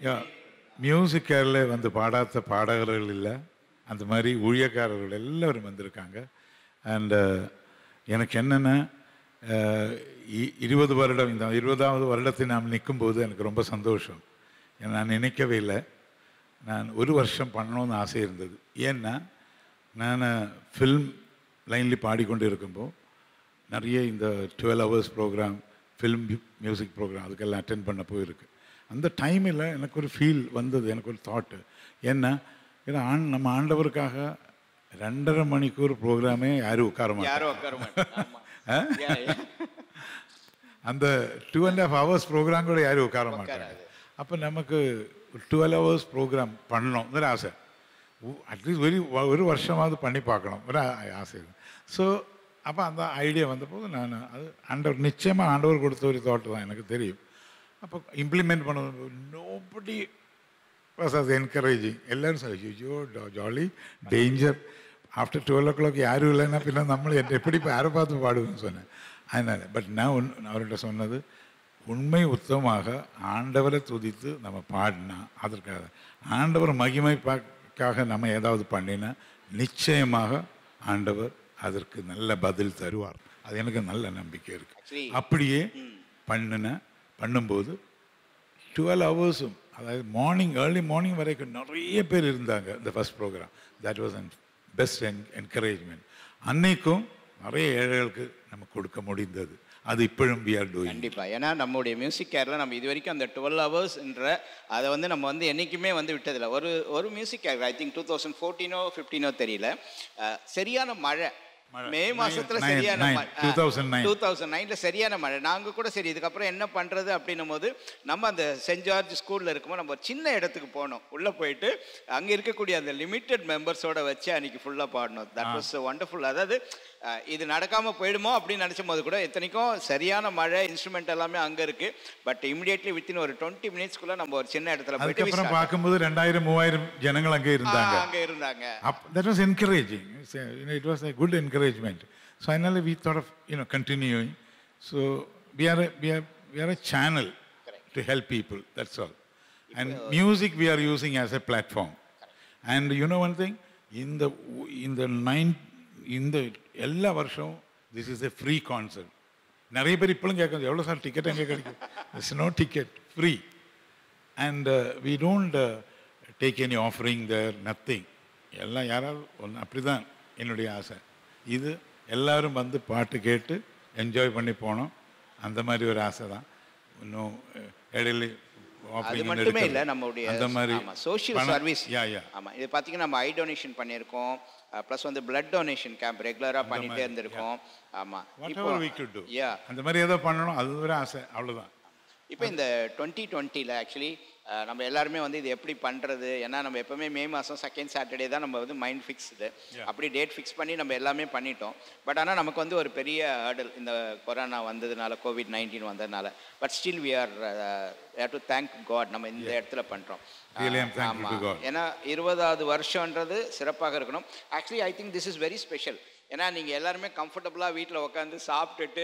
மியூசிக்கரில் வந்து பாடாத பாடகர்கள் இல்லை அந்த மாதிரி ஊழியக்காரர்கள் எல்லாரும் வந்திருக்காங்க அண்டு எனக்கு என்னென்னா இருபது வருடம் இந்த இருபதாவது வருடத்தை நாம் நிற்கும்போது எனக்கு ரொம்ப சந்தோஷம் ஏன்னா நான் நினைக்கவே இல்லை நான் ஒரு வருஷம் பண்ணணும்னு ஆசை இருந்தது ஏன்னா நான் ஃபில்ம் லைன்லி பாடிக்கொண்டு இருக்கும்போது நிறைய இந்த twelve hours program film music program அதுக்கெல்லாம் அட்டென்ட் பண்ண போயிருக்கு அந்த டைமில் எனக்கு ஒரு ஃபீல் வந்தது எனக்கு ஒரு தாட்டு ஏன்னா ஏன்னா ஆண் நம்ம ஆண்டவருக்காக ரெண்டரை மணிக்கூர் ப்ரோக்ராமே யாரும் உட்கார மாட்டாங்க யாரும் உட்கார மாட்டாங்க ஆமா. ஆ? Yeah, yeah. அந்த two and half hours program கூட யாரும் உட்கார மாட்டாங்க உட்காராது. அப்போ நமக்கு டுவெல் ஹவர்ஸ் ப்ரோக்ராம் பண்ணணும்னு ஆசை அட்லீஸ்ட் ஒரு ஒரு வருஷமாவது பண்ணி பார்க்கணும் ஒரு ஆ- ஆசை ஸோ அப்போ அந்த ஐடியா வந்தபோது நான் அது ஆண்டவர் நிச்சயமாக ஆண்டவர் கொடுத்த ஒரு தாட் தான் எனக்கு தெரியும் அப்போ இம்ப்ளிமெண்ட் பண்ண நோபடி வாஸ் அது என்கரேஜிங் எல்லாரும் சார் ஐயோ jolly danger after twelve o'clock யாரும் இல்லைன்னா பின்ன நம்ம என்ன எப்படி இப்போ யாரை பார்த்து பாடுவேன்னு சொன்னேன் அதனால் பட் நான் உன் அவர்கிட்ட சொன்னது உண்மை உத்தமாக ஆண்டவரை துதித்து நம்ம பாடினா அதற்காக ஆண்டவர் மகிமைக்காக நம்ம ஏதாவது பண்ணினா நிச்சயமாக ஆண்டவர் அதற்கு நல்ல பதில் தருவார் அது எனக்கு நல்ல நம்பிக்கை இருக்கு Actually, அப்படியே பண்ணின பண்ணும்போது டுவெல் ஹவர்ஸும் அதாவது மார்னிங் ஏர்லி மார்னிங் வரைக்கும் நிறைய பேர் இருந்தாங்க இந்த first program that was an best என் என்கரேஜ்மெண்ட் அன்னைக்கும் நிறைய ஏழைகளுக்கு நம்ம கொடுக்க முடிந்தது அது இப்பழும் வி ஆர் டூயிங் கண்டிப்பா ஏன்னா நம்முடைய மியூசிக் கேரில் நம்ம இது வரைக்கும் அந்த டுவெல் ஹவர்ஸ்ன்ற அதை வந்து நம்ம வந்து என்னைக்குமே வந்து விட்டதில்லை ஒரு ஒரு music care I think two thousand ஃபோர்டீனோ ஃபிஃப்டீனோ தெரியல அஹ், சரியான மழை மே மாசத்துல nine- சரியான nine, மழை 2009. டூ தௌசண்ட் நைன்ல சரியான மழை நாங்க கூட சரி இதுக்கப்புறம் என்ன பண்றது அப்படின்னும் போது நம்ம அந்த சென்ட் ஜார்ஜ் ஸ்கூல்ல இருக்கும்போது நம்ம ஒரு சின்ன இடத்துக்கு போனோம் உள்ள போயிட்டு அங்க இருக்கக்கூடிய அந்த லிமிட்டெட் மெம்பர்ஸோட வச்சு அன்னைக்கு ஃபுல்லா பாடணும் தட் வாஸ் வண்டர்ஃபுல் அதாவது அஹ், இது நடக்காம போயிடுமோ அப்படின்னு நினைச்ச போது கூட இத்தனைக்கும் சரியான மழை இன்ஸ்ட்ருமெண்ட் எல்லாமே அங்க இருக்கு பட் இமிடியேட்லி வித்தின் ஒரு டுவெண்ட்டி மினிட்ஸ்க்குள்ள நம்ம ஒரு சின்ன இடத்துல போயிட்டு we அதுக்கப்புறம் start. பார்க்கும்போது ரெண்டாயிரம் மூவாயிரம் ஜனங்கள் அங்கே ஆ, இருந்தாங்க அங்க இருந்தாங்க Up, that was encouraging. It's a- you know, it was a good encouragement. So finally, we thought of you know continuing. So we are a, we are we are a channel to help people. That's all. And music we are using as a platform. And you know one thing, in the in the nine in the எல்லா வருஷம் this is a free concert. நிறைய பேர் இப்பளும் கேட்குறது எவ்வளோ sir ticket எங்கே கிடைக்கும் it's no ticket free and we don't take any offering there nothing எல்லாம் யாராவது ஒன்று அப்படி தான் என்னுடைய ஆசை இது எல்லாரும் வந்து பாட்டு கேட்டு என்ஜாய் பண்ணி போனோம் அந்த மாதிரி ஒரு ஆசை தான் இன்னும் அஹ், இடையில அது offering ஒண்ணு மட்டுமே இருக்குது. இல்ல நம்மளுடைய அந்த மாதிரி ஆமா சோஷியல் பணம்- சர்வீஸ் யா யா ஆமா இது பாத்தீங்கன்னா நம்ம ஐ டொனேஷன் பண்ணியிருக்கோம் ப்ளஸ் வந்து பிளட் டொனேஷன் கேம்ப் ரெகுலரா பண்ணிட்டே மாதிரி, இருந்திருக்கோம் ஆமா whatever we good to yeah அந்த மாதிரி ஏதோ பண்ணணும் அது ஒரு ஆசை அவ்வளோதான் இப்போ இந்த டுவெண்ட்டி டுவெண்ட்டியில் ஆக்சுவலி நம்ம எல்லாருமே வந்து இது எப்படி பண்ணுறது ஏன்னா நம்ம எப்பவுமே மே மாதம் செகண்ட் சாட்டர்டே தான் நம்ம வந்து மைண்ட் ஃபிக்ஸ்டு அப்படி டேட் ஃபிக்ஸ் பண்ணி நம்ம எல்லாமே பண்ணிட்டோம் பட் ஆனால் நமக்கு வந்து ஒரு பெரிய ஹேர்டல் இந்த கொரோனா வந்ததுனால கோவிட் நைன்டீன் வந்ததுனால but still we are have to thank God நம்ம இந்த இடத்துல பண்ணுறோம் Really, I'm thankful to God. ஏன்னா இருபதாவது வருஷன்றது சிறப்பாக இருக்கணும் actually I think this is very special ஏன்னா நீங்கள் எல்லாருமே கம்ஃபர்டபுளாக வீட்டில் உட்காந்து சாப்பிட்டுட்டு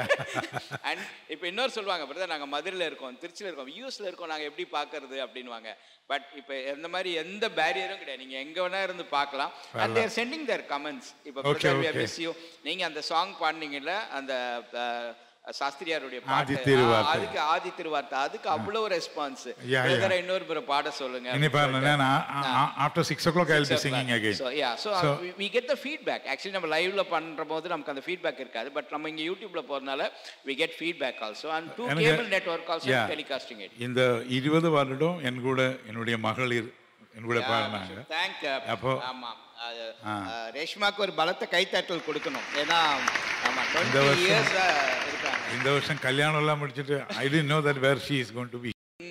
அண்ட் இப்போ இன்னொரு சொல்லுவாங்க பிரதர் நாங்கள் மதுரையில் இருக்கோம் திருச்சியில் இருக்கோம் யூஎஸ்ல இருக்கோம் நாங்கள் எப்படி பார்க்கறது அப்படின்வாங்க பட் இப்போ இந்த மாதிரி எந்த பேரியரும் கிடையாது நீங்கள் எங்கே வேணா இருந்து பார்க்கலாம் and there sending their comments இப்போ Okay, brother okay. Miss you நீங்கள் அந்த சாங் பாடினீங்கல்ல அந்த அஹ், சாஸ்திரியாருடைய ஆதி பாட்டு திருவார்த்தை. ஆ, அதுக்கு ஆதி திருவார்த்தை அதுக்கு அவ்வளவு ரெஸ்பான்ஸ் yeah. பிரதர் இன்னொரு பேரை பாட சொல்லுங்க இனி பாருங்க நான் after six o'clock I be singing again So, yeah, so, uh, we, we get the feedback. Actually, நம்ம லைவ்ல பண்ற போது நமக்கு அந்த ஃபீட்பேக் இருக்காது பட் நம்ம இங்க யூடியூப்ல போறதுனால we get feedback also and two எனக்கு- cable network also Yeah. telecasting it. இந்த இருபது வருடம் என் கூட என்னுடைய மகளிர் என் கூட பாடினாங்க தேங்க் அப்போ- ஆமா அது, அஹ், ரேஷ்மாக்கு ஒரு பலத்த கைத்தட்டல் கொடுக்கணும் ஏன்னா ஆமா இந்த டுவெண்ட்டி வருஷம் இயர்ஸ் இருக்காங்க இந்த வருஷம் கல்யாணம் எல்லாம் முடிச்சுட்டு I didn't know that where she is gone to be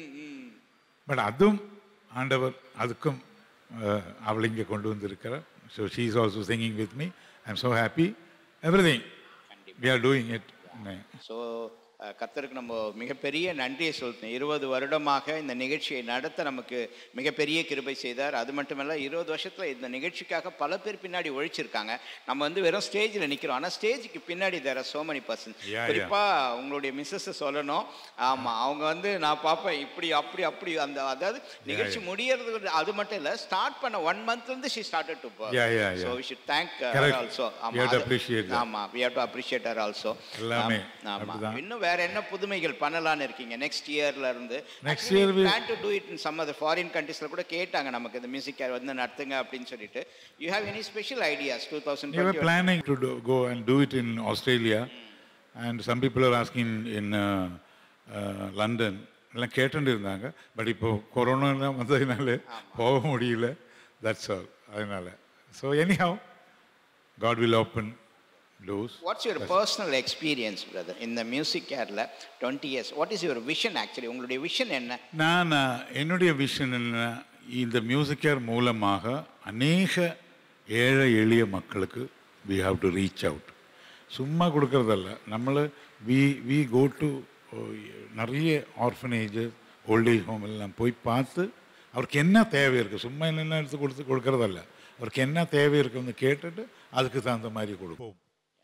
but அதுவும் ஆண்டவர் அதுக்கும் அஹ், அவளை இங்கே கொண்டு வந்திருக்கிறார் so she is also singing with me I am so happy everything we are doing it so ah, கர்த்தருக்கு நம்ம மிகப்பெரிய நன்றியை செலுத்தணும் இருபது வருடமாக இந்த நிகழ்ச்சியை நடத்த நமக்கு மிகப்பெரிய கிருபை செய்தார் அது மட்டுமல்ல இருபது வருஷத்தில் இந்த நிகழ்ச்சிக்காக பல பேர் பின்னாடி உழைச்சிருக்காங்க நம்ம வந்து வெறும் ஸ்டேஜில் நிற்கிறோம் ஆனால் ஸ்டேஜுக்கு பின்னாடி there so many person Yeah, yeah. குறிப்பாக உங்களுடைய மிஸ்ஸஸை சொல்லணும் ஆமாம் அவங்க வந்து நான் பார்ப்பேன் இப்படி அப்படி அப்படி அந்த அதாவது நிகழ்ச்சி முடியறது அது மட்டும் இல்லை ஸ்டார்ட் பண்ண ஒன் மந்த்லேருந்து she started to Yeah, yeah, yeah. So we should thank Correct. Also We have to appreciate that. ஆமாம் we have to appreciate her also எல்லாமே ஆமாம் அப்படிதான். இன்னும் வேற என்ன புதுமைகள் பண்ணலாம்னு இருக்கீங்க நெக்ஸ்ட் இயர்ல இருந்து Next year we- plan to do it in some other foreign கண்ட்ரீஸ்ல கூட கேட்டாங்க நமக்கு இந்த மியூசிக் வந்து நடத்துங்க அப்படின்னு சொல்லிட்டு you have any special ideas two thousand We were planning to do, go and do it in Australia, and some people are asking in uh, uh, London. எல்லாம் கேட்டுட்டு இருந்தாங்க பட் இப்போ கொரோனா வந்ததுனால போக முடியல தட்ஸ் ஆல் அதனால so anyhow God will open doors what's your personal experience brother இந்த music கேரில் twenty years what is your vision actually உங்களுடைய விஷன் என்ன நான் அஹ், என்னுடைய விஷன் என்ன இந்த மியூசிக்கர் மூலமாக அநேக ஏழை எளிய மக்களுக்கு we have to reach out சும்மா கொடுக்கறதல்ல നമ്മൾ வி வி கோ டு நிறைய ஆர்ஃபனேஜஸ் ஓல்டேஜ் ஹோம் எல்லாம் போய் பார்த்து அவருக்கு என்ன தேவை இருக்குது சும்மா என்னென்ன எடுத்து கொடுத்து கொடுக்கறதல்ல அவருக்கு என்ன தேவை இருக்குன்னு கேட்டுட்டு அதுக்கு தகுந்த மாதிரி கொடுப்போம்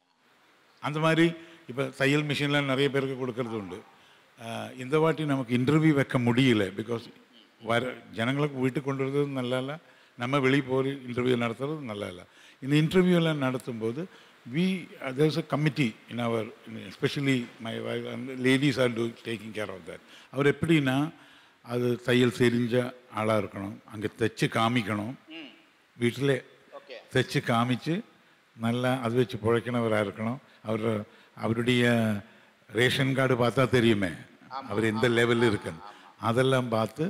அந்த மாதிரி இப்போ தையல் மிஷின்லாம் நிறைய பேருக்கு கொடுக்கறது உண்டு ஆஹ் இந்த வாட்டி நமக்கு இன்டர்வியூ வைக்க முடியல பிகாஸ் வர ஜனங்களுக்கு வீட்டுக்கு கொண்டு வரது நல்லா இல்லை நம்ம வெளியே போய் இன்டர்வியூ நடத்துறது நல்லா இல்லை இந்த இன்டர்வியூலாம் நடத்தும்போது we there's a committee in our especially my ladies are too taking care of that அவர் எப்படின்னா அது தையல் தெரிஞ்ச ஆளாக இருக்கணும் அங்கே தைச்சு காமிக்கணும் வீட்டிலே ஓகே தைச்சு காமிச்சு நல்லா அது வச்சு பிழைக்கணவராக இருக்கணும் அவர் அவருடைய ரேஷன் கார்டு பார்த்தா தெரியுமே அவர் எந்த லெவலில் இருக்குன்னு அதெல்லாம் பார்த்து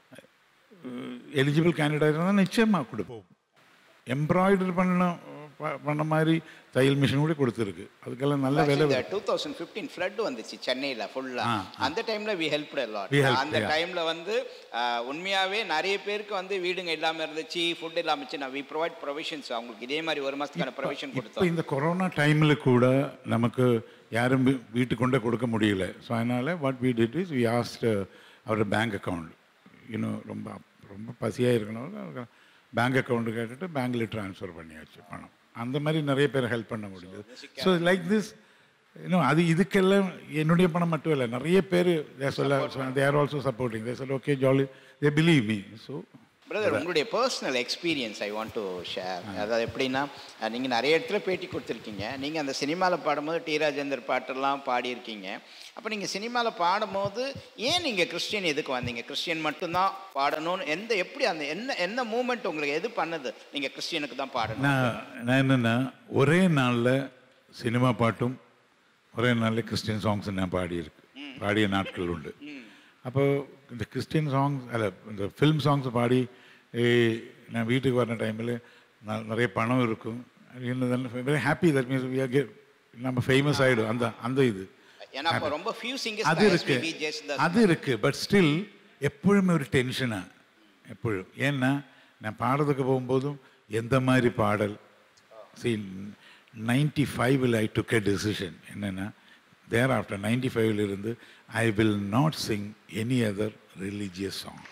எலிஜிபிள் கேண்டிடேட் இருந்தால் நிச்சயமாக கொடுப்போம் எம்ப்ராய்டரி பண்ண ப- பண்ண மாதிரி தையல் மிஷின் கூட கொடுத்துருக்கு அதுக்கெல்லாம் நல்ல விலை இந்த டூ தௌசண்ட் ஃபிஃப்டீன் ஃப்ளட் வந்துச்சு சென்னையில் ஃபுல்லாக அந்த டைமில் we help lot We helped, அந்த yeah. டைமில் வந்து ஆஹ், உண்மையாவே நிறைய பேருக்கு வந்து வீடுங்க இல்லாமல் இருந்துச்சு ஃபுட் இல்லாமல் இருந்துச்சு நான் வி ப்ரொவைட் ப்ரொவிஷன்ஸ் அவங்களுக்கு இதே மாதிரி ஒரு மாதத்துக்கான ப்ரொவிஷன் இப்போ கொடுத்தோம் இந்த கொரோனா டைமில் கூட நமக்கு யாரும் வீ- வீட்டுக்கு கொண்டே கொடுக்க முடியல ஸோ அதனால் what we did is we asked அவரோட பேங்க் அக்கௌண்ட் இன்னும் ரொம்ப ரொம்ப பசியாக இருக்கணும் பேங்க் அக்கௌண்ட்டு கேட்டுட்டு பேங்க்கில் ட்ரான்ஸ்ஃபர் பண்ணியாச்சு பணம் அந்த மாதிரி நிறைய பேர் ஹெல்ப் பண்ண முடியுது ஸோ லைக் திஸ் இன்னும் அது இதுக்கெல்லாம் என்னுடைய பணம் மட்டும் இல்லை நிறைய பேர் சொல்ல they are also supporting they சொல் okay jolly they believe me so brother உங்களுடைய personal experience I want to share அதாவது எப்படின்னா நீங்கள் நிறைய இடத்துல பேட்டி கொடுத்துருக்கீங்க நீங்கள் அந்த சினிமாவில் பாடும்போது டி ராஜேந்தர் பாட்டெல்லாம் பாடியிருக்கீங்க அப்போ நீங்கள் சினிமாவில் பாடும்போது ஏன் நீங்கள் கிறிஸ்டியன் எதுக்கு வந்தீங்க கிறிஸ்டியன் மட்டும்தான் பாடணும்னு எந்த எப்படி அந்த என்ன என்ன மூமெண்ட் உங்களுக்கு எது பண்ணுது நீங்கள் கிறிஸ்டியனுக்கு தான் பாடணும் நான் நான் என்னென்னா ஒரே நாளில் சினிமா பாட்டும் ஒரே நாளில் கிறிஸ்டியன் சாங்ஸ் நான் பாடியிருக்கு பாடிய நாட்கள் உண்டு அப்போ இந்த கிறிஸ்டியன் சாங்ஸ் அல்ல இந்த ஃபிலிம் சாங்ஸ் பாடி ஏய், நான் வீட்டுக்கு வர டைமில் நிறைய பணம் இருக்கும் வெரி ஹாப்பி தட் மீன்ஸ் நம்ம ஃபேமஸ் ஆகிடும் அந்த அந்த இது ஏன்னா அப்போ ரொம்ப ஃபியூ அது இருக்கு சிங்கர்ஸ் அது இருக்கு பட் ஸ்டில் எப்பொழுதுமே ஒரு டென்ஷனா எப்பொழுதும் ஏன்னா நான் பாடுறதுக்கு போகும்போதும் எந்த மாதிரி பாடல் சி நைன்டி ஃபைவ்ல ஐ டுக் எ டெசிஷன் என்னென்னா தேர் ஆஃப்டர் நைன்டி ஃபைவ்ல இருந்து I will not sing any other religious song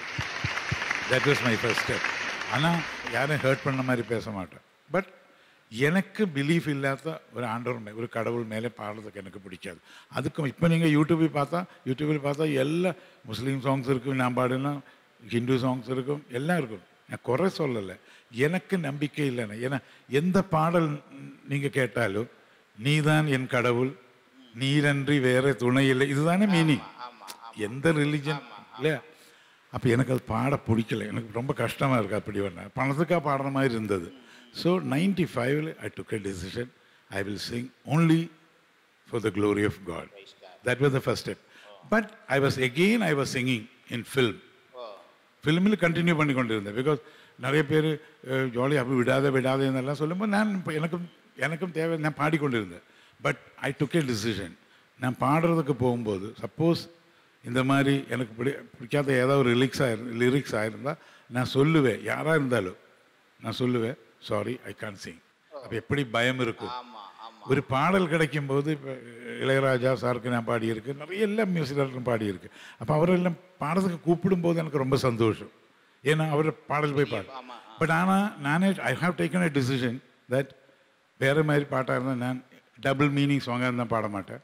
that was my first step ஆனால் யாரும் ஹர்ட் பண்ண மாதிரி பேச மாட்டேன் பட் எனக்கு பிலீஃப் இல்லாத ஒரு ஆண்டவர் மே ஒரு கடவுள் மேலே பாடுறதுக்கு எனக்கு பிடிக்காது அதுக்கும் இப்போ நீங்கள் யூடியூபில் பார்த்தா யூடியூபில் பார்த்தா எல்லா முஸ்லீம் சாங்ஸ் இருக்கும் நான் பாடினா ஹிந்து சாங்ஸ் இருக்கும் எல்லாம் இருக்கும் நான் குறை சொல்லலை எனக்கு நம்பிக்கை இல்லைன்னு ஏன்னா எந்த பாடல் நீங்கள் கேட்டாலும் நீதான் என் கடவுள் நீரன்றி வேற துணை இல்லை இதுதானே மீனிங் எந்த ரிலிஜன் இல்லையா அப்போ எனக்கு அது பாட பிடிக்கல எனக்கு ரொம்ப கஷ்டமாக இருக்கு அப்படி ஒன்று பணத்துக்காக பாடுற மாதிரி இருந்தது ஸோ நைன்டி ஃபைவ்ல I took a decision I will sing only for the glory of God that was the first step but I was again I was singing in film ஃபிலிமில் கண்டினியூ பண்ணி கொண்டிருந்தேன் பிகாஸ் நிறைய பேர் jolly அப்படி விடாத விடாத என்னெல்லாம் சொல்லும்போது நான் இப்போ எனக்கும் எனக்கும் தேவை நான் பாடிக்கொண்டிருந்தேன் but I took A decision நான் பாடுறதுக்கு போகும்போது சப்போஸ் இந்த மாதிரி எனக்கு பிடி பிடிக்காத ஏதாவது ஒரு லிரிக்ஸ் ஆயிரு லிரிக்ஸ் ஆயிருந்தால் நான் சொல்லுவேன் யாராக இருந்தாலும் நான் சொல்லுவேன் சாரி ஐ கான் சிங் அப்போ எப்படி பயம் இருக்கும் ஆமா ஆமா ஒரு பாடல் கிடைக்கும்போது இப்போ இளையராஜா சாருக்கு நான் பாடியிருக்கு நிறைய எல்லா மியூசிக் டேரக்டரும் பாடியிருக்கு அப்போ அவரெல்லாம் பாடத்துக்கு கூப்பிடும்போது எனக்கு ரொம்ப சந்தோஷம் ஏன்னா அவர் பாடல் போய் பாடு ஆமா பட் ஆனால் நானே I have taken a decision that வேறு மாதிரி பாட்டாக இருந்தால் நான் டபுள் மீனிங் சாங்காக இருந்தால் பாட மாட்டேன்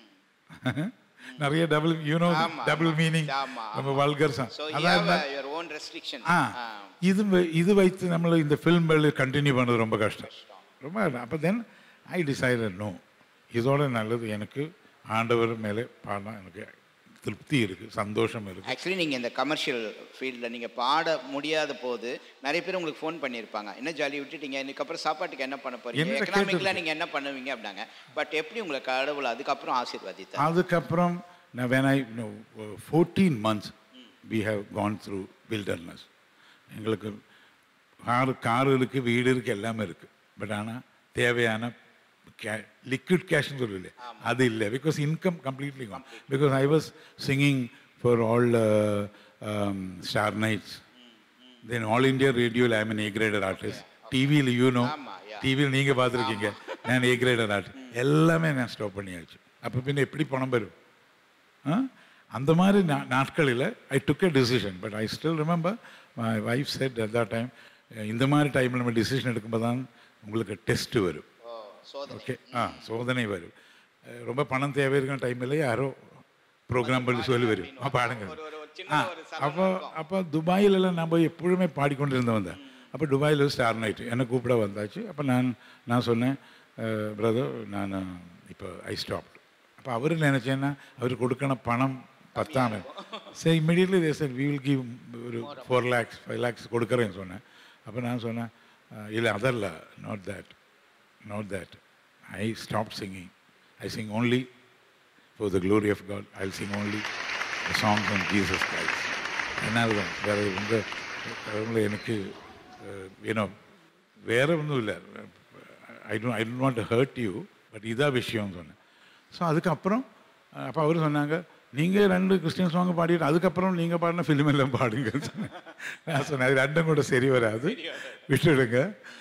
நிறைய டபுள் யூனோ ஆமா, டபுள் ஆமா. மீனிங் ஆமா, நம்ம வல்கர் சாங் ஸோ யூ அதான் ஹேவ் யுவர் ஓன் ரெஸ்ட்ரிக்ஷன் ஆ இது வ- இது வைத்து நம்மள இந்த ஃபில்ம் கண்டினியூ பண்ணுறது ரொம்ப கஷ்டம் ரொம்ப அப்போ தென் ஐ டிசைட் நோ இதோட நல்லது எனக்கு ஆண்டவர் மேலே பாடினா எனக்கு திருப்தி இருக்குது சந்தோஷம் இருக்குது ஆக்சுவலி நீங்கள் இந்த கமர்ஷியல் ஃபீல்டில் நீங்கள் பாட முடியாத போது நிறைய பேர் உங்களுக்கு ஃபோன் பண்ணியிருப்பாங்க என்ன ஜாலி விட்டுட்டீங்க இதுக்கப்புறம் சாப்பாட்டுக்கு என்ன பண்ண போறீங்க என்ன எக்கனாமிக்கில் கேட்டிருக்கு? நீங்கள் என்ன பண்ணுவீங்க அப்படின்னாங்க பட் எப்படி உங்களை கடவுள் அதுக்கப்புறம் ஆசீர்வதித்தார் அதுக்கப்புறம் நான் when I know fourteen months we have gone through wilderness எங்களுக்கு காரு காரு இருக்குது வீடு இருக்குது எல்லாமே இருக்குது பட் ஆனால் தேவையான கே லிக்விட் கேஷ்னு சொல்லல அது இல்லை because income completely gone because I was singing for all star nights then all India ரேடியோவில் I mean A grader artist டிவியில் யூனோ ஆமா, yeah. டிவியில் நீங்கள் பார்த்துருக்கீங்க நான் ஏ கிரேடர் ஆர்டிஸ்ட் எல்லாமே நான் ஸ்டாப் பண்ணியாச்சு அப்போ பின்ன எப்படி பணம் வரும் ஆ? அந்த மாதிரி நா- நாட்களில் I took a decision but I still remember my wife said at that time இந்த மாதிரி டைமில் நம்ம டிசிஷன் எடுக்கும்போது தான் உங்களுக்கு டெஸ்ட் வரும் ஓ சோதனை ஓகே ஆ சோதனை வரும் அஹ் ரொம்ப பணம் தேவை இருக்கிற டைமில் யாரோ ப்ரோக்ராம் பண்ணி சொல்லி வரும் ஆ, பாடுங்க ஒரு ஒரு ஒரு ஆ சின்ன ஒரு சலனம் அப்போ இருக்கும். அப்போ துபாயிலெல்லாம் நான் போய் எப்பொழுதுமே பாடிக்கொண்டிருந்தவன் தான் அப்போ துபாயில் ஸ்டார் நைட் என்னை கூப்பிட வந்தாச்சு அப்போ நான் நான் சொன்னேன் பிரதர் நான் இப்போ ஐ ஸ்டாப் அப்போ அவர் நினச்சேன்னா அவர் கொடுக்கணும் பணம் பத்தாம சரி immediately they sir we will give ஒரு ஃபோர் லேக்ஸ் ஃபைவ் லேக்ஸ் கொடுக்குறேன்னு சொன்னேன் அப்போ நான் சொன்னேன் "அஹ், இல்லை அதல்ல not that not that I stop singing I sing only for the glory of God, I'll sing only the songs on Jesus Christ. அதனால தான் வேற எந்த கடவுளை எனக்கு ஏன்னோ வேற ஒன்றும் இல்லை I don't I don't want hurt you but இதான் விஷயம்னு சொன்னேன் ஸோ அதுக்கப்புறம் அப்போ அவர் சொன்னாங்க நீங்கள் ரெண்டு கிறிஸ்டியன் சாங் பாடிட்டு அதுக்கப்புறம் நீங்கள் பாடின ஃபிலிம் எல்லாம் பாடுங்கன்னு சொன்னேன் நான் சொன்னேன் அது ரெண்டும் கூட சரி வராது விட்டுடுங்க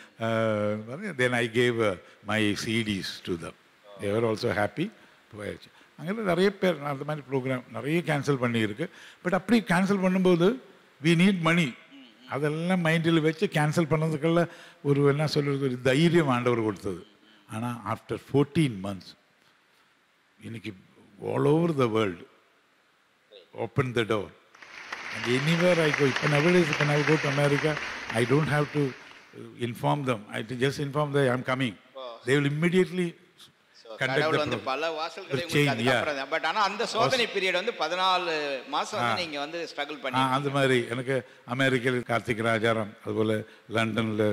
then I gave my CDs to them they were also happy போயாச்சு அங்கே நிறைய பேர் நான் அந்த மாதிரி ப்ரோக்ராம் நிறைய கேன்சல் பண்ணியிருக்கு பட் அப்படி கேன்சல் பண்ணும்போது வி நீட் மணி அதெல்லாம் மைண்டில் வச்சு கேன்சல் பண்ணதுக்கெல்லாம் ஒரு என்ன சொல்கிறது ஒரு தைரியம் ஆண்டவர் கொடுத்தது ஆனால் ஆஃப்டர் ஃபோர்டீன் மந்த்ஸ் இன்னைக்கு all over the world open the door and anywhere I go இப்போ நவடேஸ் இப்போ I go to America I don't have to inform them I just inform the I am coming they will immediately So, கடவுள் வந்து பல வாசல்களை ஒரு chain, உங்களுக்கு but ஆனா அந்த சோதனை பீரியட் வந்து பதினாலு மாசம் வந்து நீங்க வந்து ஸ்ட்ரகிள் ஆ பண்ணி அந்த மாதிரி எனக்கு அமெரிக்கையில் கார்த்திக் ராஜாராம் அதுபோல் லண்டனில்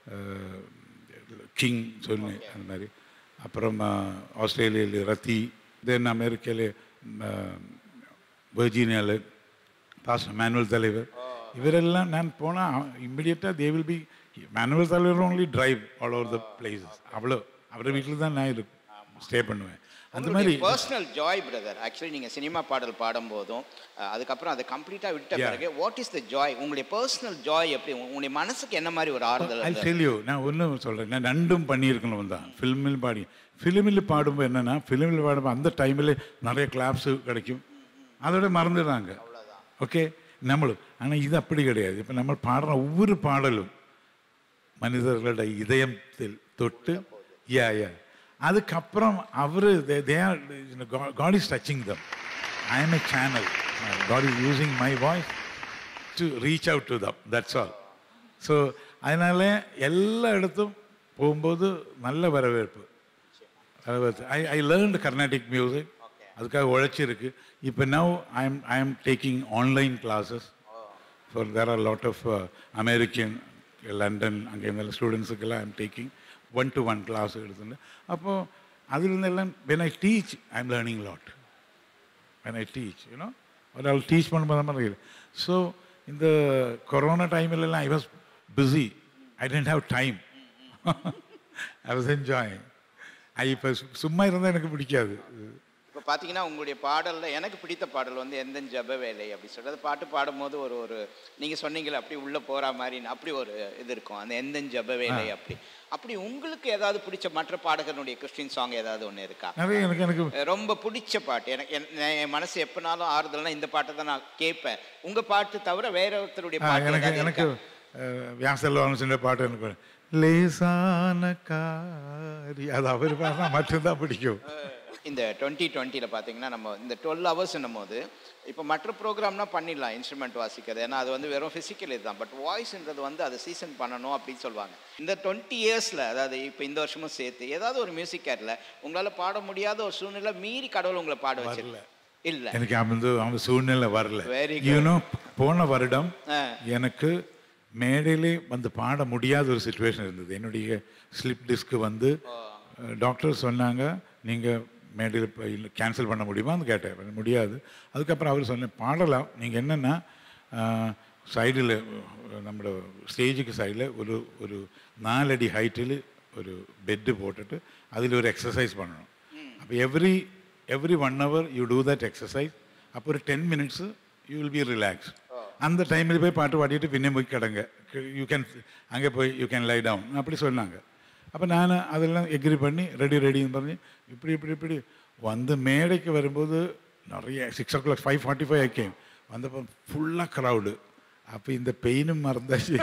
கிங் சொன்னேன் அந்த மாதிரி அப்புறம் ஆஸ்திரேலியாவில் ரத்தி தென் அமெரிக்காவில் வெர்ஜீனியாவில் பாஸ்டர் மேனுவல் தலைவர் இவரெல்லாம் நான் போனால் இம்மிடியட்டாக தே வில் பி மேனுவல் தலைவர் only drive all over the places அவ்வளோ அவர் வீட்டில் தான் நான் இரு ஸ்டே பண்ணுவேன் அந்த மாதிரி பர்சனல் ஜாய் பிரதர் ஆக்சுவலி நீங்க சினிமா பாடல் பாடும் போதும் அஹ், அதுக்கப்புறம் அதை கம்ப்ளீட்டா விட்ட Yeah. பிறகு வாட் இஸ் த ஜாய் உங்களுடைய பர்சனல் ஜாய் எப்படி உங்க- உங்களுடைய மனசுக்கு என்ன மாதிரி ஒரு ஆறுதல் ஐ இருந்தது? டெல் யூ நான் ஒன்றும் சொல்கிறேன் நான் ரெண்டும் பண்ணியிருக்கணும் தான் ஃபில்மில் பாடி ஃபிலிமில் பாடும்போது என்னென்னா ஃபிலிமில் பாடும்போது அந்த டைமில் நிறைய கிளாப்ஸு கிடைக்கும் அதோட மறந்துடுறாங்க ஓகே நம்மளும் ஆனால் இது அப்படி கிடையாது இப்போ நம்ம பாடுற ஒவ்வொரு பாடலும் மனிதர்களுடைய இதயத்தில் தொட்டு யா யா அதுக்கப்புறம் our God is touching them I am a channel God is using my voice to reach out to them that's all so அதனால எல்லா இடத்தும் போகும்போது நல்ல வரவேற்பு வரவேற்பு I I learned Carnatic music அதுக்காக உழைச்சிருக்கு இப்போ now I am I am taking online classes for there are lot of American London அங்கே இருந்த ஸ்டூடெண்ட்ஸுக்கெல்லாம் I am taking one to one class எடுத்துன்னு அப்போது அதுலேருந்தெல்லாம் when I teach I am learning lot when I teach, you know, or I'll teach பண்ணும்போது மாதிரி so இந்த corona டைம்லலாம் I was busy I didn't have time I was enjoying I இப்போ சும்மா இருந்தால் எனக்கு பிடிக்காது இப்போ பார்த்தீங்கன்னா உங்களுடைய பாடலில் எனக்கு பிடித்த பாடல் வந்து எந்த ஜப வேலை அப்படி சொல்றது பாட்டு பாடும்போது ஒரு ஒரு நீங்கள் சொன்னீங்களே அப்படி உள்ளே போகிற மாதிரி அப்படி ஒரு இது இருக்கும் அந்த எந்த ஜப வேலை அப்படி அப்படி உங்களுக்கு ஏதாவது பிடிச்ச மற்ற பாடகனுடைய கிறிஸ்டின் சாங் ஏதாவது ஒன்று இருக்கா நிறைய எனக்கு எனக்கு ரொம்ப பிடிச்ச பாட்டு எனக்கு என் நான் என் மனசு எப்பனாலும் ஆறுதல்னா இந்த பாட்டை தான் நான் கேட்பேன் உங்க பாட்டு தவிர வேற ஒருத்தருடைய ஆ, பாட்டு எனக்கு ஏதாவது எனக்கு இருக்கா? வியாசல்வான பாட்டு எனக்கு லேசான காரி அது அவர் பாடினா மட்டும்தான் பிடிக்கும் இந்த டுவெண்ட்டி டுவெண்ட்டியில் பார்த்தீங்கன்னா நம்ம இந்த டுவெல் ஹவர்ஸ்ன்னும் போது இப்போ மற்ற ப்ரோக்ராம்னா பண்ணிடலாம் இன்ஸ்ட்ருமெண்ட் வாசிக்கிறது ஏன்னா அது வந்து வெறும் ஃபிசிக்கல் இதுதான் பட் வாய்ஸ்ன்றது வந்து அதை சீசன் பண்ணணும் அப்படின்னு சொல்லுவாங்க இந்த டுவெண்ட்டி இயர்ஸில் அதாவது இப்போ இந்த வருஷமும் சேர்த்து ஏதாவது ஒரு மியூசிக் கேரில் உங்களால் பாட முடியாத ஒரு சூழ்நிலை மீறி கடவுள் உங்களை பாட வச்சிருக்கல இல்லை எனக்கு அந்த அந்த சூழ்நிலை வரல Very good. யூனோ போன வருடம் ஆ. எனக்கு மேடையிலே வந்து பாட முடியாத ஒரு சுச்சுவேஷன் இருந்தது என்னுடைய ஸ்லிப் டிஸ்க்கு வந்து டாக்டர் சொன்னாங்க நீங்கள் மேடையில் கேன்சல் பண்ண முடியுமான்னு கேட்டேன் பண்ண முடியாது அதுக்கப்புறம் அவர் சொன்னேன் பாடலாம் நீங்கள் என்னென்னா சைடில் நம்மளோட ஸ்டேஜுக்கு சைடில் ஒரு ஒரு நாலடி ஹைட்டில் ஒரு பெட்டு போட்டுட்டு அதில் ஒரு எக்ஸசைஸ் பண்ணணும் அப்போ every every one hour you do that exercise அப்போ ஒரு ten minutes you will be relax அந்த டைமில் போய் பாட்டு பாடிட்டு பின்னே போய் கிடங்க யூ கேன் அங்கே போய் யூ கேன் லை டவுன் அப்படி சொன்னாங்க அப்போ நான் அதெல்லாம் எக்ரி பண்ணி ரெடி ரெடின்னு பண்ணி இப்படி இப்படி இப்படி வந்து மேடைக்கு வரும்போது நிறைய six o'clock five forty five ஆக்கேன் வந்தப்போ ஃபுல்லாக க்ரௌடு அப்போ இந்த பெயினும் மறந்தாச்சு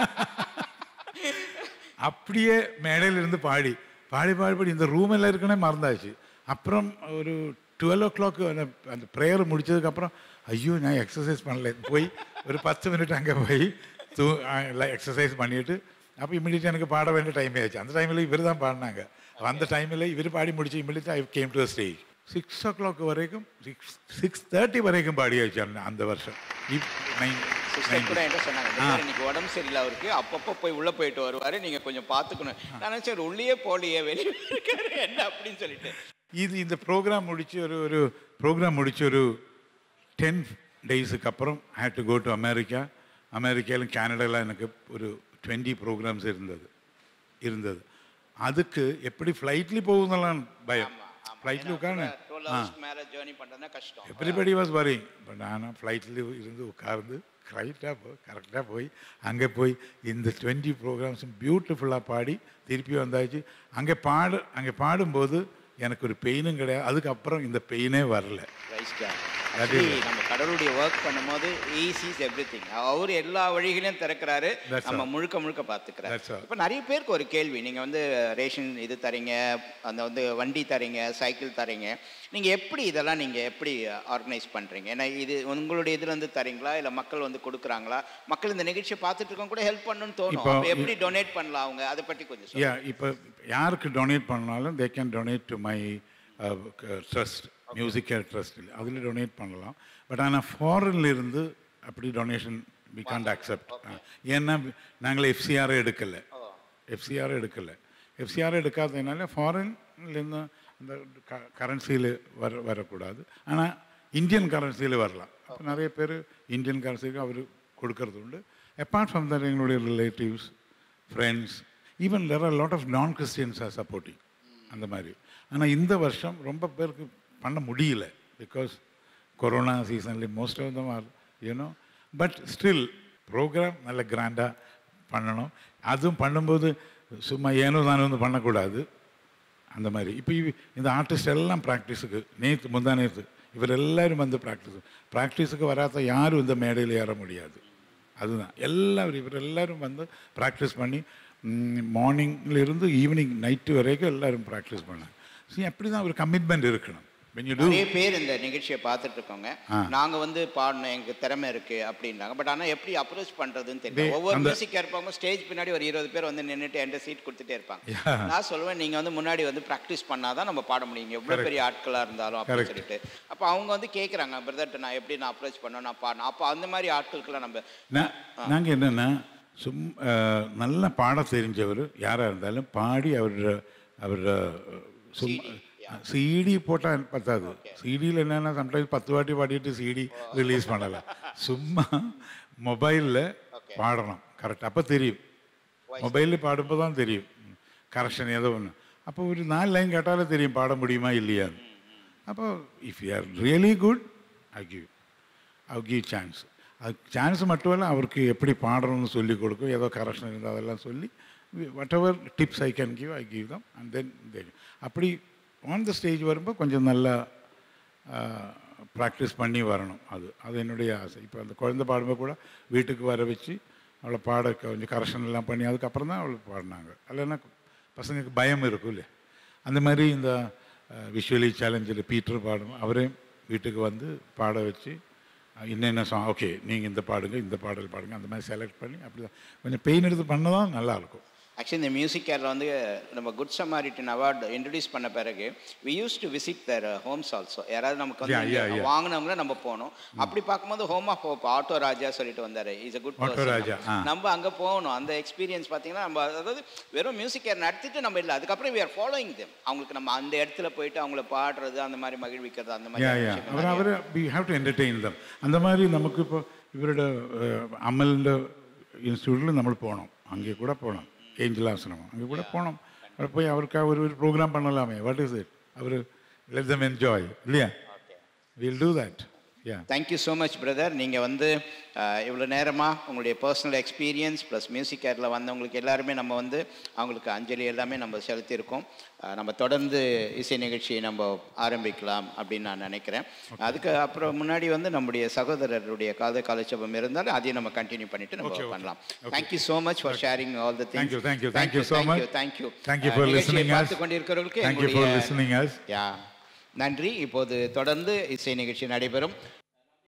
அப்படியே மேடையில இருந்து பாடி பாடி பாடி பாடி இந்த ரூம் எல்லாம் இருக்குன்னே மறந்தாச்சு அப்புறம் ஒரு டுவெல் ஓ கிளாக் அந்த அந்த ப்ரேயர் முடிச்சதுக்கப்புறம் ஐயோ நான் எக்ஸசைஸ் பண்ணல போய் ஒரு பத்து மினிட் அங்கே போய் தூ எக்ஸசைஸ் பண்ணிட்டு அப்போ இம்மிடியட்டாக எனக்கு பாட வேண்டிய டைம் ஆச்சு அந்த டைமில் இவர் தான் பாடினாங்க அந்த டைமில் இவர் பாடி முடிச்சு இம்மிடியட்டாக I came to stage six o'clock வரைக்கும் சிக்ஸ் சிக்ஸ் தேர்ட்டி வரைக்கும் பாடியாச்சு அந்த- அந்த வருஷம் இப் நைன் சிஸ்டர் கூட என்ன சொன்னாங்க "இந்த மாதிரி இன்னைக்கு உடம்பு சரியில்லை அவருக்கு அப்பப்போ போய் உள்ள போயிட்டு வருவாரு நீங்க கொஞ்சம் பார்த்துக்கணும் நான் நினைச்சேன் "இவர் உள்ளேயே போலியே வெளியே இருக்காரு என்ன அப்படின்னு சொல்லிட்டு இது இந்த ப்ரோக்ராம் முடிச்சு ஒரு ஒரு ப்ரோக்ராம் முடிச்சு ஒரு டென் டேஸுக்கு அப்புறம் had to go to America அமெரிக்காவிலும் கேனடாவில் எனக்கு ஒரு டுவெண்ட்டி ப்ரோக்ராம்ஸ் இருந்தது இருந்தது அதுக்கு எப்படி ஃப்ளைட்லேயும் போகுதெல்லாம் பயம் ஃப்ளைட்டில் உட்காந்து டுவெல் ஹவர்ஸ் மேல ஜேர்னி பண்றதுனா கஷ்டம் எவ்ரிபடி வாஸ் வரிங் பட் ஆனால் ஃப்ளைட்டில் இருந்து உட்கார்ந்து கரெக்டாக போய் கரெக்டாக போய் அங்கே போய் இந்த டுவெண்ட்டி ப்ரோக்ராம்ஸும் பியூட்டிஃபுல்லாக பாடி திருப்பி வந்தாச்சு அங்கே பாடு அங்கே பாடும்போது எனக்கு ஒரு பெயினும் கிடையாது அதுக்கப்புறம் இந்த பெயினே வரல Praise God. Actually, நம்ம கடவுளுடைய ஒர்க் பண்ணும்போது ஈஸிஸ் எவ்ரி திங் அவர் எல்லா வழிகளையும் திறக்கிறாரு That's நம்ம முழுக்க முழுக்க That's பார்த்துக்கிறாரு all. இப்போ நிறைய பேருக்கு ஒரு கேள்வி நீங்க வந்து ரேஷன் இது தரீங்க அந்த வந்து வண்டி தரீங்க சைக்கிள் தரீங்க நீங்க எப்படி இதெல்லாம் நீங்க எப்படி ஆர்கனைஸ் பண்றீங்க ஏன்னா இது உங்களுடைய இதுல இருந்து தரீங்களா இல்ல மக்கள் வந்து கொடுக்குறாங்களா மக்கள் இந்த நிகழ்ச்சியை பார்த்துட்டு இருக்கவங்க கூட ஹெல்ப் பண்ணணும்னு தோணும் இப்போ- அப்ப எப்படி டொனேட் பண்ணலாம் அவங்க அதை பற்றி கொஞ்சம் சொல்லுங்க. யா இப்போ யாருக்கு டொனேட் பண்ணாலும் they can donate to my trust music care trust அதில் டொனேட் பண்ணலாம் பட் ஆனால் ஃபாரின்ல இருந்து அப்படி டொனேஷன் வி காண்ட் அக்செப்ட் ஏன்னா நாங்கள் எஃப்சிஆரை எடுக்கலை எஃப்சிஆர் எடுக்கலை எஃப்சிஆர் எடுக்காததுனால ஃபாரின்லேருந்து அந்த க கரன்சியில் வர வரக்கூடாது ஆனால் இந்தியன் கரன்சியில் வரலாம் அப்போ நிறைய பேர் இந்தியன் கரன்சிக்கு அவர் கொடுக்கறது உண்டு அப்பார்ட் ஃப்ரம் தட் எங்களுடைய relatives friends even there are lot of non Christians are supporting அந்த மாதிரி ஆனால் இந்த வருஷம் ரொம்ப பேருக்கு பண்ண முடியல பிகாஸ் கொரோனா சீசன்லேயே most of them are you know but still programme நல்ல கிராண்டாக பண்ணணும் அதுவும் பண்ணும்போது சும்மா ஏனோ தானோ வந்து பண்ணக்கூடாது அந்த மாதிரி இப்போ இவ- இந்த ஆர்டிஸ்ட் எல்லாம் ப்ராக்டிஸுக்கு நேற்று முந்தா நேற்று இவர் எல்லாரும் வந்து ப்ராக்டிஸ் ப்ராக்டிஸுக்கு வராத யாரும் இந்த மேடையில் ஏற முடியாது அதுதான் எல்லாரும் இவர் எல்லாரும் வந்து ப்ராக்டிஸ் பண்ணி மார்னிங்ல இருந்து ஈவினிங் நைட்டு வரைக்கும் எல்லாரும் ப்ராக்டிஸ் பண்ணாங்க ஸோ அப்படி தான் ஒரு கமிட்மெண்ட் இருக்கணும் when you do நிறைய பேர் இந்த நிகழ்ச்சியை பார்த்துட்டு இருக்கோங்க ஆ. நாங்க வந்து பாடணும் எங்க திறமை இருக்கு அப்படின்றாங்க பட் ஆனா எப்படி அப்ரோச் பண்றதுன்னு தெரியல They- ஒவ்வொரு அந்த- மியூசிக் இருப்பாங்க ஸ்டேஜ் பின்னாடி ஒரு இருபது பேர் வந்து நின்னுட்டு என்கிட்ட சீட் கொடுத்துட்டே இருப்பாங்க Yeah. நான் சொல்லுவேன் நீங்க வந்து முன்னாடி வந்து ப்ராக்டிஸ் பண்ணாதான் நம்ம பாட முடியும் எவ்வளவு பெரிய ஆட்களா இருந்தாலும் அப்படின்னு Correct. சொல்லிட்டு அப்ப அவங்க வந்து கேக்குறாங்க பிரதர்ட்ட நான் எப்படி நான் அப்ரோச் பண்ணணும் நான் பாடணும் அப்போ அந்த மாதிரி ஆட்களுக்கெல்லாம் நம்ம நான் நாங்கள் என்னென்னா சும் அஹ், நல்லா பாட தெரிஞ்சவர் யாராக இருந்தாலும் பாடி அவர் அவர் சும்மா சிடி போட்டால் பத்தாது சிடியில் என்னென்னா சம்டைம்ஸ் பத்து வாட்டி பாடிட்டு சிடி ரிலீஸ் பண்ணலாம் சும்மா மொபைலில் பாடணும் கரெக்ட் அப்போ தெரியும் மொபைலில் பாடும்போது தான் தெரியும் கரெக்ஷன் ஏதோ ஒன்று அப்போ ஒரு நாலு லைன் கேட்டாலே தெரியும் பாட முடியுமா இல்லையான்னு அப்போ if you are really good I give I give chance அது சான்ஸ் மட்டும் இல்லை அவருக்கு எப்படி பாடணும்னு சொல்லி கொடுக்கும் ஏதோ கரெக்ஷன் இருந்தால் அதெல்லாம் சொல்லி whatever tips I can give I give them and then அப்படி ஆன் த ஸ்டேஜ் வரும்போது கொஞ்சம் நல்லா ப்ராக்டிஸ் பண்ணி வரணும் அது அது என்னுடைய ஆசை இப்போ அந்த குழந்தை பாடும்போது கூட வீட்டுக்கு வர வச்சு அவளை பாட கொஞ்சம் கரெக்ஷன் எல்லாம் பண்ணி அதுக்கப்புறம் தான் அவளுக்கு பாடினாங்க இல்லைன்னா பசங்களுக்கு பயம் இருக்கும் இல்லையா அந்த மாதிரி இந்த விஷுவலி சேலஞ்சில் பீட்டர் பாடும் அவரே வீட்டுக்கு வந்து பாட வச்சு அஹ், என்னென்ன சாங் ஓகே நீங்கள் இந்த பாடுங்க இந்த பாடல் பாடுங்க அந்த மாதிரி செலக்ட் பண்ணி அப்படி தான் கொஞ்சம் பெயின் எடுத்து பண்ண தான் நல்லாயிருக்கும் ஆக்சுவலி இந்த மியூசிக் கேரில் வந்து நம்ம குட் சமாரிட்டன் அவார்டு இன்ட்ரடியூஸ் பண்ண பிறகு we use to visit their homes also யாராவது நமக்கு வந்து Yeah, yeah, இங்க yeah. வாங்கினவங்கள நம்ம போனோம் அப்படி பார்க்கும்போது home of hope auto Raja சொல்லிட்டு வந்தாரு is a good auto Raja, ஆ. நம்ம அங்கே போகணும் அந்த எக்ஸ்பீரியன்ஸ் பார்த்தீங்கன்னா நம்ம அதாவது வெறும் மியூசிக் கேர் நடத்திட்டு நம்ம இல்லை அதுக்கப்புறம் we are following them அவங்களுக்கு நம்ம அந்த இடத்துல போயிட்டு அவங்கள பாடுறது அந்த மாதிரி மகிழ்விக்கிறது அந்த மாதிரி யா யா விஷயங்கள் அவர் அவர் we have to entertain them அந்த மாதிரி നമുക്ക് ഇപ്പോൾ ഇവരുടെ അമലിൻ്റെ ഇൻസ്റ്റിറ്റ്യൂട്ടിൽ നമ്മൾ പോകണം അங்கே கூட போகலாம் ஏஞ்சல் ஆசிரமம் அங்கே கூட போகணும் അവിടെ போய் அவருக்கு ஒரு ஒரு ப்ரோக்ராம் பண்ணலாமே வாட் இஸ் இட் அவர் லெட் தம் என்ஜாய் இல்லையா will do that yeah thank you so much brother நீங்கள் வந்து இவ்வளோ நேரமாக உங்களுடைய பர்சனல் எக்ஸ்பீரியன்ஸ் ப்ளஸ் மியூசிக் கேரில் வந்தவங்களுக்கு எல்லாருமே நம்ம வந்து அவங்களுக்கு அஞ்சலி எல்லாமே நம்ம செலுத்தியிருக்கோம் அஹ், நம்ம தொடர்ந்து இசை நிகழ்ச்சியை நம்ம ஆரம்பிக்கலாம் அப்படின்னு நான் நினைக்கிறேன் அதுக்கு அப்புறம் முன்னாடி வந்து நம்முடைய சகோதரருடைய காத காலட்சேபம் இருந்தாலும் அதையும் நம்ம கண்டினியூ பண்ணிட்டு நம்ம Okay, okay. பண்ணலாம் thank you so much for sharing all the Thank you, thank you, thank you so much. Thank you Thank you for listening us. பார்த்து கொண்டிருக்கிறவர்களுக்கு Thank you for எங்களுடைய listening us. யா நன்றி இப்போது தொடர்ந்து இசை நிகழ்ச்சி நடைபெறும்